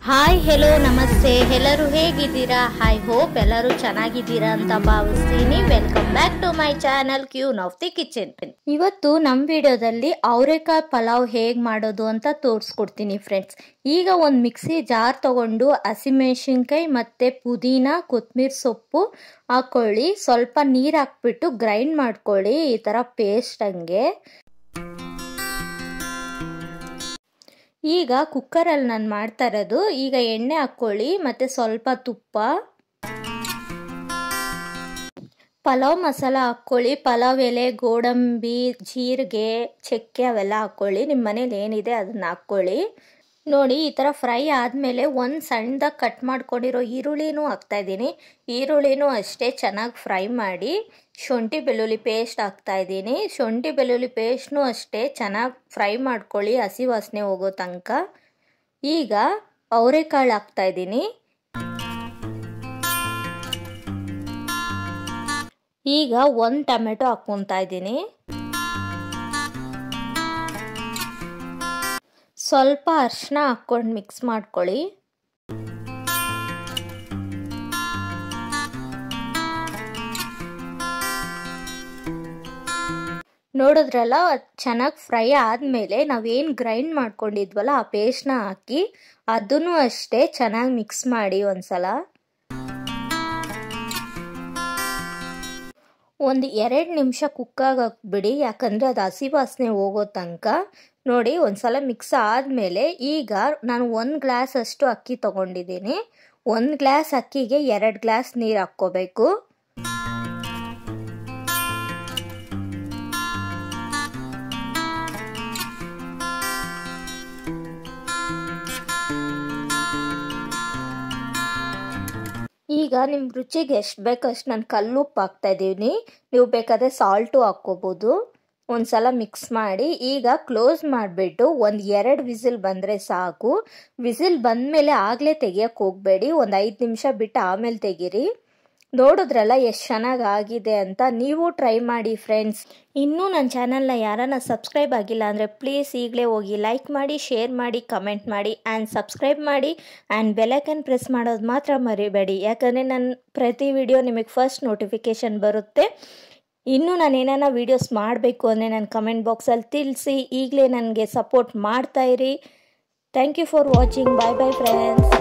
hi hello ನಮಸ್ತೆ ಎಲ್ಲರೂ ಹೇಗಿದ್ದೀರಾ ಐ ಹೋಪ್ ಎಲ್ಲರೂ ಚೆನ್ನಾಗಿದ್ದೀರಾ ಅಂತ ಭಾವಿಸ್ತೀನಿ welcome back to my channel queen of the kitchen ಇವತ್ತು ನಮ್ಮ ವಿಡಿಯೋದಲ್ಲಿ ಅವರೆಕಾಯಿ ಪಲಾವ್ ಹೇಗೆ ಮಾಡೋದು ಅಂತ ತೋರಿಸ್ಕೊಡ್ತೀನಿ ಫ್ರೆಂಡ್ಸ್ ಈಗ ಒಂದು ಮಿಕ್ಸಿ ಜಾರ್ ತಗೊಂಡು ಹಸಿಮೆಣಸಿನ್ಕಾಯಿ ಮತ್ತು ಪುದೀನ ಕೊತ್ತಂಬರಿ ಸೊಪ್ಪು ಹಾಕ್ಕೊಳ್ಳಿ ಸ್ವಲ್ಪ ನೀರು ಹಾಕ್ಬಿಟ್ಟು ಗ್ರೈಂಡ್ ಮಾಡ್ಕೊಳ್ಳಿ ಈ ಥರ ಪೇಸ್ಟ್ ಹಂಗೆ ಈಗ ಕುಕ್ಕರಲ್ಲಿ ನಾನು ಮಾಡ್ತಾ ಇರೋದು ಈಗ ಎಣ್ಣೆ ಹಾಕ್ಕೊಳ್ಳಿ ಮತ್ತು ಸ್ವಲ್ಪ ತುಪ್ಪ ಪಲಾವ್ ಮಸಾಲ ಹಾಕ್ಕೊಳ್ಳಿ ಪಲಾವ್ ಎಲೆ ಗೋಡಂಬಿ ಜೀರಿಗೆ ಚಕ್ಕೆ ಅವೆಲ್ಲ ಹಾಕ್ಕೊಳ್ಳಿ ನಿಮ್ಮ ಮನೇಲಿ ಏನಿದೆ ಅದನ್ನ ಹಾಕ್ಕೊಳ್ಳಿ ನೋಡಿ ಈ ಥರ ಫ್ರೈ ಆದಮೇಲೆ ಒಂದು ಸಣ್ಣದಾಗಿ ಕಟ್ ಮಾಡ್ಕೊಂಡಿರೋ ಈರುಳ್ಳಿನೂ ಹಾಕ್ತಾಯಿದ್ದೀನಿ ಈರುಳ್ಳಿನೂ ಅಷ್ಟೇ ಚೆನ್ನಾಗಿ ಫ್ರೈ ಮಾಡಿ ಶುಂಠಿ ಬೆಳ್ಳುಳ್ಳಿ ಪೇಸ್ಟ್ ಹಾಕ್ತಾಯಿದ್ದೀನಿ ಶುಂಠಿ ಬೆಳ್ಳುಳ್ಳಿ ಪೇಸ್ಟ್ನೂ ಅಷ್ಟೇ ಚೆನ್ನಾಗಿ ಫ್ರೈ ಮಾಡ್ಕೊಳ್ಳಿ ಹಸಿ ವಾಸನೆ ಹೋಗೋ ತನಕ ಈಗ ಅವರೆಕಾಳು ಹಾಕ್ತಾಯಿದ್ದೀನಿ ಈಗ ಒಂದು ಟೊಮೆಟೊ ಹಾಕ್ಕೊತಾ ಇದ್ದೀನಿ ಸ್ವಲ್ಪ ಅರಿಶಿನ ಹಾಕ್ಕೊಂಡು ಮಿಕ್ಸ್ ಮಾಡ್ಕೊಳ್ಳಿ ನೋಡಿದ್ರಲ್ಲ ಚೆನ್ನಾಗಿ ಫ್ರೈ ಆದಮೇಲೆ ನಾವೇನು ಗ್ರೈಂಡ್ ಮಾಡ್ಕೊಂಡಿದ್ವಲ್ಲ ಆ ಪೇಸ್ಟ್ನ ಹಾಕಿ ಅದನ್ನು ಅಷ್ಟೇ ಚೆನ್ನಾಗಿ ಮಿಕ್ಸ್ ಮಾಡಿ ಒಂದ್ಸಲ ಒಂದು ಎರಡು ನಿಮಿಷ ಕುಕ್ಕಾಗಬಿಡಿ ಯಾಕಂದರೆ ಅದು ಹಸಿ ವಾಸನೆ ಹೋಗೋ ತನಕ ನೋಡಿ ಒಂದ್ಸಲ ಮಿಕ್ಸ್ ಆದಮೇಲೆ ಈಗ ನಾನು ಒಂದು ಗ್ಲಾಸ್ ಅಷ್ಟು ಅಕ್ಕಿ ತೊಗೊಂಡಿದ್ದೀನಿ ಒಂದು ಗ್ಲಾಸ್ ಅಕ್ಕಿಗೆ ಎರಡು ಗ್ಲಾಸ್ ನೀರು ಹಾಕ್ಕೋಬೇಕು ಈಗ ನಿಮ್ಮ ರುಚಿಗೆ ಎಷ್ಟು ಬೇಕಷ್ಟು ನಾನು ಕಲ್ಲುಪ್ಪು ಹಾಕ್ತಾಯಿದ್ದೀನಿ ನೀವು ಬೇಕಾದರೆ ಸಾಲ್ಟು ಹಾಕ್ಕೋಬೋದು ಒಂದು ಸಲ ಮಿಕ್ಸ್ ಮಾಡಿ ಈಗ ಕ್ಲೋಸ್ ಮಾಡಿಬಿಟ್ಟು ಒಂದು ಎರಡು ವಿಸಿಲ್ ಬಂದರೆ ಸಾಕು ವಿಸಿಲ್ ಬಂದಮೇಲೆ ಆಗಲೇ ತೆಗಿಯೋಕ್ಕೆ ಹೋಗಬೇಡಿ ಒಂದು ಐದು ನಿಮಿಷ ಬಿಟ್ಟು ಆಮೇಲೆ ತೆಗೀರಿ ನೋಡಿದ್ರಲ್ಲ ಎಷ್ಟು ಚೆನ್ನಾಗಿ ಆಗಿದೆ ಅಂತ ನೀವು ಟ್ರೈ ಮಾಡಿ ಫ್ರೆಂಡ್ಸ್ ಇನ್ನೂ ನನ್ನ ಚಾನಲ್ನ ಯಾರನ್ನ ಸಬ್ಸ್ಕ್ರೈಬ್ ಆಗಿಲ್ಲ ಅಂದರೆ ಪ್ಲೀಸ್ ಈಗಲೇ ಹೋಗಿ ಲೈಕ್ ಮಾಡಿ ಶೇರ್ ಮಾಡಿ ಕಮೆಂಟ್ ಮಾಡಿ ಆ್ಯಂಡ್ ಸಬ್ಸ್ಕ್ರೈಬ್ ಮಾಡಿ ಆ್ಯಂಡ್ ಬೆಲೈಕನ್ ಪ್ರೆಸ್ ಮಾಡೋದು ಮಾತ್ರ ಮರಿಬೇಡಿ ಯಾಕಂದರೆ ನನ್ನ ಪ್ರತಿ ವಿಡಿಯೋ ನಿಮಗೆ ಫಸ್ಟ್ ನೋಟಿಫಿಕೇಷನ್ ಬರುತ್ತೆ ಇನ್ನೂ ನಾನು ಏನಾನ ವೀಡಿಯೋಸ್ ಮಾಡಬೇಕು ಅಂದರೆ ನನ್ನ ಕಮೆಂಟ್ ಬಾಕ್ಸಲ್ಲಿ ತಿಳಿಸಿ ಈಗಲೇ ನನಗೆ ಸಪೋರ್ಟ್ ಮಾಡ್ತಾಯಿರಿ thank you for watching bye bye friends